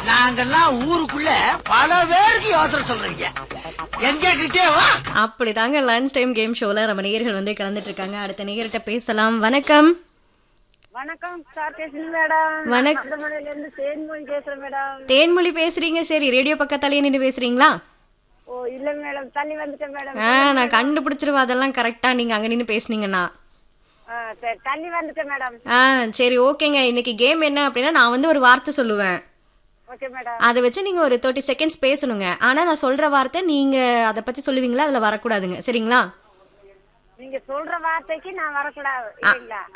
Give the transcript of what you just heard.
நாங்கெல்லாம் ஊருக்குள்ள பல பேருக்கு யோசனை சொல்றீங்க எங்க கிட்டே வா அப்படிதாங்க லஞ்ச் டைம் கேம் ஷோல நம்ம நேயர்கள் வந்து கலந்துட்டு இருக்காங்க அடுத்த நேயர்கிட்ட பேசலாம் வணக்கம் வணக்கம் சார் பேசுங்க மேடம் வணக்- மதுரையில இருந்து தேன்மொழி பேசுறேன் மேடம் தேன்மொழி பேசுறீங்க சரி ரேடியோ பக்கத்தாலேயே நின்று பேசுறீங்களா ஓ இல்ல மேடம் தள்ளி வந்துட்டேன் மேடம் ஆ நான் கண்டுபிடிச்சிருவேன் அதெல்லாம் கரெக்டா நீங்க அங்க நின்று பேசுனீங்கன்னா ஆ, சரி தள்ளி வந்துட்டேன் மேடம் ஆ சரி ஓகேங்க இன்னைக்கு கேம் என்ன அப்படின்னா நான் வந்து ஒரு வார்த்தை சொல்லுவேன் ஓகே மேடம் அதை வச்சு நீங்க ஒரு தேர்ட்டி செகண்ட்ஸ் பேசணுங்க ஆனா நான் சொல்ற வார்த்தை நீங்க அதை பத்தி சொல்லுவீங்களா அதுல வரக்கூடாதுங்க சரிங்களா நீங்க சொல்ற வார்த்தைக்கு நான் வரக்கூடாது இல்லைங்களா